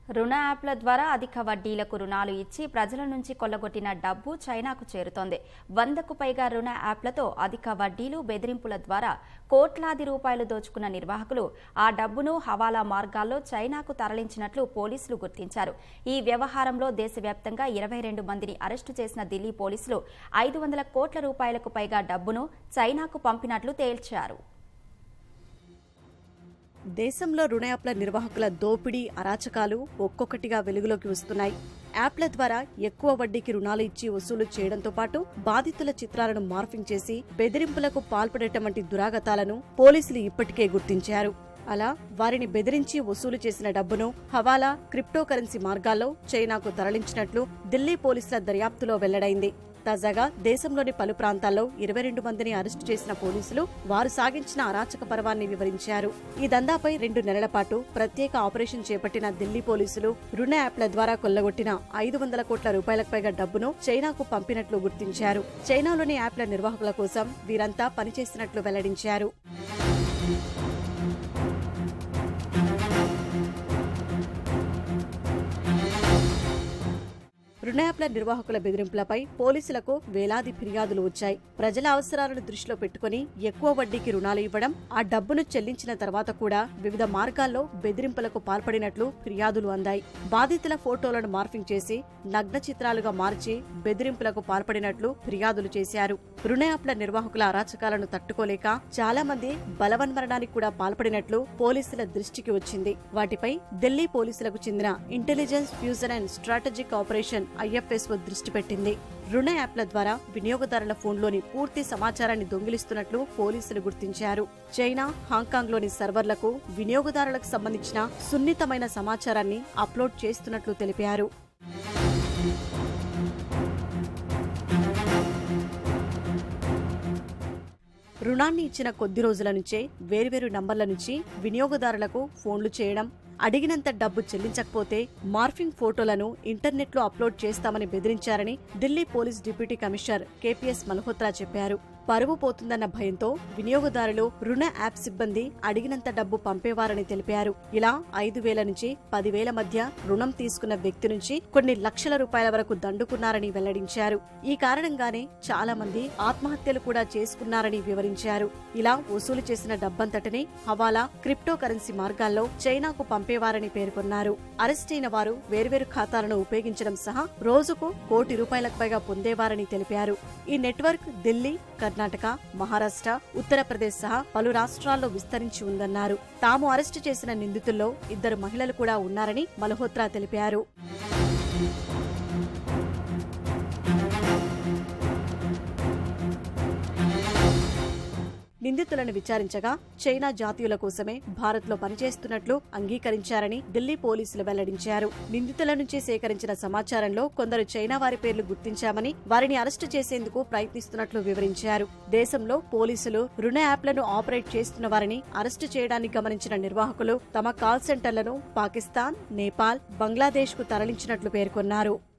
రుణ యాప్ల ద్వారా అధిక వడ్డీలకు రుణాలు ఇచ్చి ప్రజల నుంచి కొల్లగొట్టిన డబ్బు చైనాకు చేరుతోంది వందకు పైగా రుణ యాప్లతో అధిక వడ్డీలు బెదిరింపుల ద్వారా కోట్లాది రూపాయలు దోచుకున్న నిర్వాహకులు ఆ డబ్బును హవాలా మార్గాల్లో చైనాకు తరలించినట్లు పోలీసులు గుర్తించారు ఈ వ్యవహారంలో దేశవ్యాప్తంగా ఇరవై రెండు మందిని అరెస్టు చేసిన ఢిల్లీ పోలీసులు ఐదు వందల కోట్ల రూపాయలకు పైగా డబ్బును చైనాకు పంపినట్లు తేల్చారు దేశంలో రుణ యాప్ల నిర్వాహకుల దోపిడీ అరాచకాలు ఒక్కొక్కటిగా వెలుగులోకి వస్తున్నాయి యాప్ల ద్వారా ఎక్కువ వడ్డీకి రుణాలు ఇచ్చి వసూలు చేయడంతో పాటు బాధితుల చిత్రాలను మార్ఫింగ్ చేసి బెదిరింపులకు పాల్పడటం వంటి దురాగతాలను పోలీసులు ఇప్పటికే గుర్తించారు అలా వారిని బెదిరించి వసూలు చేసిన డబ్బును హవాలా క్రిప్టో కరెన్సీ మార్గాల్లో చైనాకు తరలించినట్లు ఢిల్లీ పోలీసుల దర్యాప్తులో వెల్లడైంది తాజాగా దేశంలోని పలు ప్రాంతాల్లో ఇరవై రెండు మందిని అరెస్టు చేసిన పోలీసులు వారు సాగించిన అరాచక పర్వాన్ని వివరించారు ఈ దందాపై రెండు నెలల పాటు ప్రత్యేక ఆపరేషన్ చేపట్టిన ఢిల్లీ పోలీసులు రుణ యాప్ల ద్వారా కొల్లగొట్టిన ఐదు వందల కోట్ల రూపాయలకు పైగా డబ్బును చైనాకు పంపినట్లు గుర్తించారు చైనాలోని యాప్ల నిర్వాహకుల కోసం వీరంతా పనిచేసినట్లు వెల్లడించారు రుణ యాప్ల నిర్వాహకుల బెదిరింపులపై పోలీసులకు వేలాది ఫిర్యాదులు వచ్చాయి ప్రజల అవసరాలను దృష్టిలో పెట్టుకుని ఎక్కువ వడ్డీకి రుణాలు ఇవ్వడం ఆ డబ్బును చెల్లించిన తర్వాత కూడా వివిధ మార్గాల్లో బెదిరింపులకు పాల్పడినట్లు ఫిర్యాదులు అందాయి బాధితుల ఫోటోలను మార్ఫింగ్ చేసి నగ్న చిత్రాలుగా మార్చి బెదిరింపులకు పాల్పడినట్లు ఫిర్యాదులు చేశారు రుణ యాప్ల నిర్వాహకుల అరాచకాలను తట్టుకోలేక చాలా మంది బలవన్మరణానికి కూడా పాల్పడినట్లు పోలీసుల దృష్టికి వచ్చింది వాటిపై ఢిల్లీ పోలీసులకు చెందిన intelligence fusion and strategic operation IFSO దృష్టి పెట్టింది రుణ యాప్ల ద్వారా వినియోగదారుల ఫోన్లోని పూర్తి సమాచారాన్ని దొంగిలిస్తున్నట్లు పోలీసులు గుర్తించారు చైనా హాంకాంగ్లోని సర్వర్లకు వినియోగదారులకు సంబంధించిన సున్నితమైన సమాచారాన్ని అప్లోడ్ చేస్తున్నట్లు తెలిపారు రుణాన్ని ఇచ్చిన కొద్ది రోజుల నుంచే వేర్వేరు నంబర్ల నుంచి వినియోగదారులకు ఫోన్లు చేయడం అడిగినంత డబ్బు చెల్లించకపోతే మార్ఫింగ్ ఫోటోలను ఇంటర్నెట్లో అప్లోడ్ చేస్తామని బెదిరించారని Delhi police deputy commissioner KPS Malhotra చెప్పారు పరువు పోతుందన్న భయంతో వినియోగదారులు రుణ యాప్ సిబ్బంది అడిగినంత డబ్బు పంపేవారని తెలిపారు ఇలా ఐదు వేల నుంచి పదివేల మధ్య రుణం తీసుకున్న వ్యక్తి నుంచి కొన్ని లక్షల రూపాయల వరకు దండుకున్నారని వెల్లడించారు ఈ కారణంగానే చాలా మంది ఆత్మహత్యలు కూడా చేసుకున్నారని వివరించారు ఇలా వసూలు చేసిన డబ్బంతటిని హవాలా క్రిప్టో కరెన్సీ మార్గాల్లో చైనాకు పంపేవారని పేర్కొన్నారు అరెస్ట్ అయిన వారు వేర్వేరు ఖాతాలను ఉపయోగించడం సహా రోజుకు కోటి రూపాయలకు పైగా పొందేవారని తెలిపారు ఈ నెట్వర్క్ ఢిల్లీ కర్ణాటక మహారాష్ట్ర ఉత్తరప్రదేశ్ సహా పలు రాష్ట్రాల్లో విస్తరించి ఉందన్నారు తాము అరెస్టు చేసిన నిందితుల్లో ఇద్దరు మహిళలు కూడా ఉన్నారని మల్హోత్రా తెలిపారు నిందితులను విచారించగా చైనా జాతీయుల కోసమే భారత్ లో పనిచేస్తున్నట్లు అంగీకరించారని ఢిల్లీ పోలీసులు వెల్లడించారు నిందితుల నుంచి సేకరించిన సమాచారంలో కొందరు చైనా వారి పేర్లు గుర్తించామని వారిని అరెస్టు చేసేందుకు ప్రయత్నిస్తున్నట్లు వివరించారు దేశంలో పోలీసులు రుణ యాప్లను ఆపరేట్ చేస్తున్న వారిని అరెస్టు చేయడానికి గమనించిన నిర్వాహకులు తమ కాల్ సెంటర్లను పాకిస్తాన్ నేపాల్ బంగ్లాదేశ్ కు తరలించినట్లు పేర్కొన్నారు